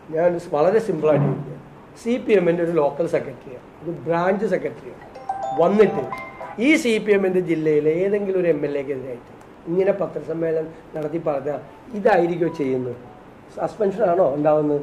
ഞാൻ വളരെ സിമ്പിളായിട്ട് ചോദിക്കുക സി പി എമ്മിൻ്റെ ഒരു ലോക്കൽ സെക്രട്ടറിയാണ് ഒരു ബ്രാഞ്ച് സെക്രട്ടറിയാണ് വന്നിട്ട് ഈ സി പി എമ്മിൻ്റെ ജില്ലയിലെ ഏതെങ്കിലും ഒരു എം എൽ എക്കെതിരായിട്ട് ഇങ്ങനെ പത്രസമ്മേളനം നടത്തി പറഞ്ഞാൽ ഇതായിരിക്കുമോ ചെയ്യുന്നത് സസ്പെൻഷനാണോ ഉണ്ടാവുന്നത്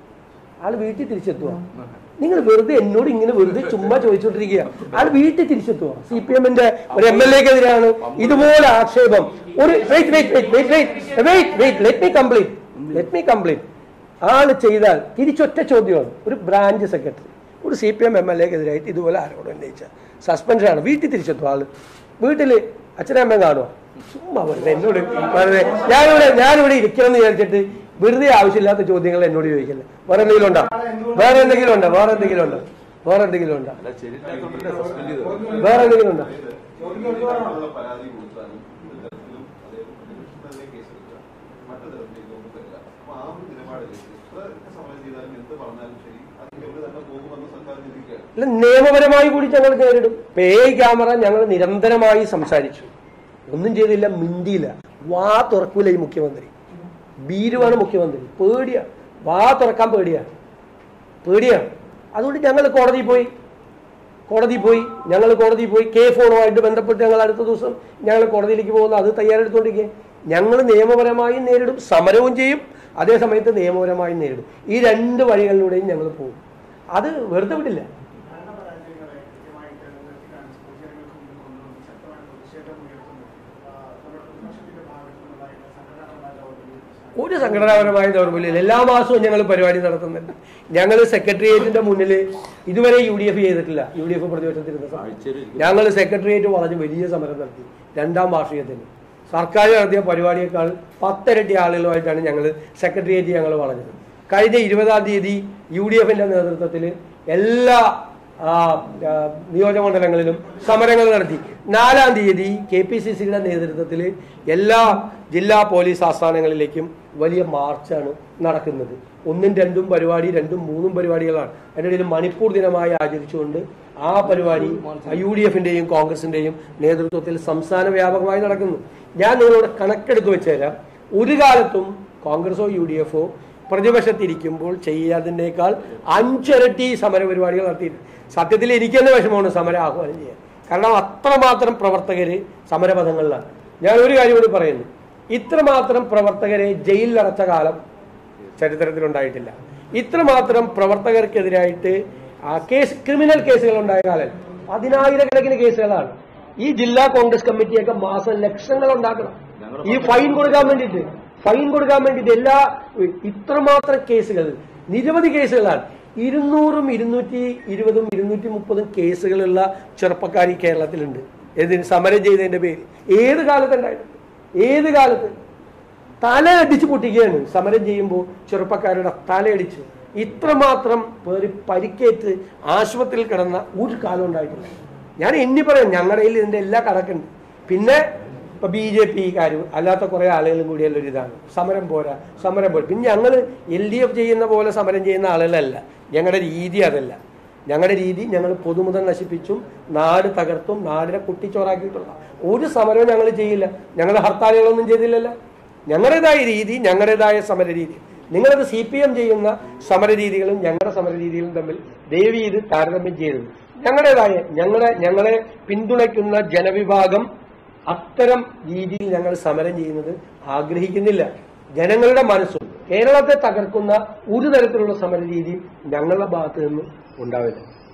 ആൾ വീട്ടിൽ തിരിച്ചെത്തുക നിങ്ങൾ വെറുതെ എന്നോട് ഇങ്ങനെ വെറുതെ ചുമ്മാ ചോദിച്ചോണ്ടിരിക്കുക ആൾ വീട്ടിൽ തിരിച്ചെത്തുക സി പി എമ്മിന്റെ ഒരു എം എൽ എക്കെതിരാണ് ഇതുപോലെ ആക്ഷേപം ഒരു wait wait wait wait wait wait wait let me complete let me complete ആള് ചെയ്താൽ തിരിച്ചൊറ്റ ചോദ്യമാണ് ഒരു ബ്രാഞ്ച് സെക്രട്ടറി ഒരു C P M M L എക്കെതിരായിട്ട് ഇതുപോലെ ആരോട് ഉന്നയിച്ച സസ്പെൻഷനാണ് വീട്ടിൽ തിരിച്ചെത്തും ആള് വീട്ടിൽ അച്ഛനമ്മയും കാണുക ചുമ്മാ വെറുതെ എന്നോട് വെറുതെ ഞാനിവിടെ ഞാനിവിടെ ഇരിക്കണമെന്ന് വിചാരിച്ചിട്ട് വെറുതെ ആവശ്യമില്ലാത്ത ചോദ്യങ്ങൾ എന്നോട് ചോദിക്കില്ല വേറെ എന്തെങ്കിലും ഉണ്ടോ വേറെ എന്തെങ്കിലും ഉണ്ടോ വേറെ എന്തെങ്കിലും ഉണ്ടോ വേറെ എന്തെങ്കിലും ഉണ്ടോ അല്ല ശരിയില്ലാത്തോണ്ടല്ലേ സസ്പെൻഡ് ചെയ്തത് വേറെ എന്തെങ്കിലും ഉണ്ടോ ചോദ്യങ്ങൾക്കുള്ള പരാതി കൊടുത്താലും ഒരു തരത്തിലും അദ്ദേഹം പ്രതിപക്ഷത്തിനെതിരെ കേസെടുക്കുക മറ്റു തരത്തിലേക്ക് ഒന്നും വരില്ല അപ്പൊ ആ ഒരു നിലപാടിലേക്ക് എത്ര സമരം ചെയ്താലും എന്ത് പറഞ്ഞാലും ശരി അതിലേക്ക് തന്നെ പോകുമെന്ന് സർക്കാർ ചിന്തിക്കുകയാണ് അല്ല നിയമപരമായി കൂടി ഞങ്ങൾ നേരിടും പേ ക്യാമറ ഞങ്ങൾ നിരന്തരമായി സംസാരിച്ചു ഒന്നും ചെയ്തില്ല മിണ്ടിയില്ല വാ തുറക്കൂല ഈ മുഖ്യമന്ത്രി ഭീരുവാണ് മുഖ്യമന്ത്രി പേടിയാ വാ തുറക്കാൻ പേടിയാണ് പേടിയാണ് അതുകൊണ്ട് ഞങ്ങൾ കോടതിയിൽ പോയി കോടതി പോയി ഞങ്ങൾ കോടതിയിൽ പോയി കെ ഫോണുമായിട്ട് ബന്ധപ്പെട്ട് ഞങ്ങൾ അടുത്ത ദിവസം ഞങ്ങൾ കോടതിയിലേക്ക് പോകുന്നു അത് തയ്യാറെടുത്തുകൊണ്ടിരിക്കുക ഞങ്ങൾ നിയമപരമായും നേരിടും സമരവും ചെയ്യും അതേ സമയത്ത് നിയമപരമായും നേരിടും ഈ രണ്ട് വഴികളിലൂടെയും ഞങ്ങൾ പോകും അത് വെറുതെ വിടില്ല ഭരണപരാജയങ്ങളെ കൃത്യമായിട്ട് ഉയർത്തിക്കാണിച്ച് പൊതുജനങ്ങൾക്ക് മുന്നിൽ കൊണ്ടുവന്ന് ശക്തമായ പ്രതിഷേധം ഉയർത്തുന്നു ആ, നമ്മുടെ പ്രതിപക്ഷത്തിന്റെ ഭാഗത്തു നിന്നുണ്ടായിരുന്ന സംഘടനാപരമായ ദൗർബല്യം ഒരു സംഘടനാപരമായ ദൗർബല്യം എല്ലാ മാസവും ഞങ്ങൾ പരിപാടി നടത്തുന്നുണ്ട് ഞങ്ങൾ സെക്രട്ടേറിയറ്റിന്റെ മുന്നിൽ ഇതുവരെ യു ഡി എഫ് ചെയ്തിട്ടില്ല യു ഡി എഫ് പ്രതിപക്ഷത്തിരുന്ന സമയത്ത് ആഴ്ചയിൽ ഒരിക്കൽ ഞങ്ങൾ സെക്രട്ടേറിയറ്റ് വളഞ്ഞ് വലിയ സമരം നടത്തി രണ്ടാം വാർഷികത്തിന് സർക്കാർ നടത്തിയ പരിപാടിയേക്കാൾ പത്തിരട്ടി ആളുകളുമായിട്ടാണ് ഞങ്ങൾ സെക്രട്ടേറിയറ്റ് ഞങ്ങൾ വളഞ്ഞത് കഴിഞ്ഞ ഇരുപതാം തീയതി യു ഡി എഫിന്റെ നേതൃത്വത്തിൽ എല്ലാ ആ, ആ, നിയോജകമണ്ഡലങ്ങളിലും സമരങ്ങൾ നടത്തി നാലാം തീയതി കെ പി സി സിയുടെ നേതൃത്വത്തിൽ എല്ലാ ജില്ലാ പോലീസ് ആസ്ഥാനങ്ങളിലേക്കും വലിയ മാർച്ചാണ് നടക്കുന്നത് ഒന്നും രണ്ടും പരിപാടി രണ്ടും മൂന്നും പരിപാടികളാണ് അതിൻ്റെ ഇടയിൽ മണിപ്പൂർ ദിനമായി ആചരിച്ചുകൊണ്ട് ആ പരിപാടി യു ഡി എഫിന്റെയും കോൺഗ്രസിന്റെയും നേതൃത്വത്തിൽ സംസ്ഥാന വ്യാപകമായി നടക്കുന്നു ഞാൻ നിങ്ങളോട് കണക്കെടുത്ത് വെച്ചുതരാം ഒരു കാലത്തും കോൺഗ്രസോ യു ഡി എഫോ പ്രതിപക്ഷത്തിരിക്കുമ്പോൾ ചെയ്യാതിനേക്കാൾ അഞ്ചിരട്ടി സമര പരിപാടികൾ നടത്തിയിട്ടുണ്ട് സത്യത്തിൽ എനിക്ക് തന്നെ വിഷമമാണ് സമരം ആഹ്വാനം ചെയ്യാൻ കാരണം അത്രമാത്രം പ്രവർത്തകര് സമരപഥങ്ങളിലാണ് ഞാൻ ഒരു കാര്യം കൂടി പറയുന്നു ഇത്രമാത്രം പ്രവർത്തകരെ ജയിലിലടച്ച കാലം ചരിത്രത്തിലുണ്ടായിട്ടില്ല ഇത്രമാത്രം പ്രവർത്തകർക്കെതിരായിട്ട് ആ കേസ് ക്രിമിനൽ കേസുകൾ ഉണ്ടായ കാലം പതിനായിരക്കണക്കിന് കേസുകളാണ് ഈ ജില്ലാ കോൺഗ്രസ് കമ്മിറ്റിയൊക്കെ മാസം ലക്ഷങ്ങൾ ഉണ്ടാക്കണം ഈ ഫൈൻ കൊടുക്കാൻ വേണ്ടിയിട്ട് ഫൈൻ കൊടുക്കാൻ വേണ്ടിയിട്ട് എല്ലാ ഇത്രമാത്രം കേസുകൾ നിരവധി കേസുകളാണ് ഇരുന്നൂറും ഇരുന്നൂറ്റി ഇരുപതും ഇരുന്നൂറ്റി മുപ്പതും കേസുകളുള്ള ചെറുപ്പക്കാർ ഈ കേരളത്തിലുണ്ട് എന്തിന് സമരം ചെയ്തതിന്റെ പേര് ഏത് കാലത്ത് ഉണ്ടായിട്ടുണ്ട് ഏത് കാലത്ത് തലയടിച്ച് പൊട്ടിക്കുകയാണ് സമരം ചെയ്യുമ്പോൾ ചെറുപ്പക്കാരുടെ തലയടിച്ച് ഇത്രമാത്രം പേര് പരിക്കേറ്റ് ആശുപത്രിയിൽ കിടന്ന ഒരു കാലം ഉണ്ടായിട്ടില്ല ഞാൻ എണ്ണി പറയാം ഞങ്ങളുടെ കയ്യിൽ ഇതിന്റെ എല്ലാ കണക്കുണ്ട് പിന്നെ ഇപ്പൊ ബി ജെ പിക്കാരും അല്ലാത്ത കുറെ ആളുകളും കൂടിയുള്ള ഒരു ഇതാണ് സമരം പോരാ സമരം പോരാ പിന്നെ ഞങ്ങൾ എൽ ഡി എഫ് ചെയ്യുന്ന പോലെ സമരം ചെയ്യുന്ന ആളുകളല്ല ഞങ്ങളുടെ രീതി അതല്ല ഞങ്ങളുടെ രീതി ഞങ്ങൾ പൊതുമുതൽ നശിപ്പിച്ചും നാട് തകർത്തും നാടിനെ കുട്ടിച്ചോറാക്കിയിട്ടുള്ള ഒരു സമരവും ഞങ്ങൾ ചെയ്യില്ല ഞങ്ങൾ ഹർത്താലുകളൊന്നും ചെയ്തില്ലല്ലോ ഞങ്ങളുടേതായ രീതി ഞങ്ങളുടേതായ സമര രീതി നിങ്ങളത് സി പി എം ചെയ്യുന്ന സമര രീതികളും ഞങ്ങളുടെ സമര രീതികളും തമ്മിൽ ദയവ് ചെയ്ത് താരതമ്യം ചെയ്തത് ഞങ്ങളുടേതായ ഞങ്ങളെ ഞങ്ങളെ പിന്തുണയ്ക്കുന്ന ജനവിഭാഗം അത്തരം രീതിയിൽ ഞങ്ങൾ സമരം ചെയ്യുന്നത് ആഗ്രഹിക്കുന്നില്ല ജനങ്ങളുടെ മനസ്സും കേരളത്തെ തകർക്കുന്ന ഒരു തരത്തിലുള്ള സമര രീതിയും ഞങ്ങളുടെ ഭാഗത്ത് നിന്നും ഉണ്ടാവില്ല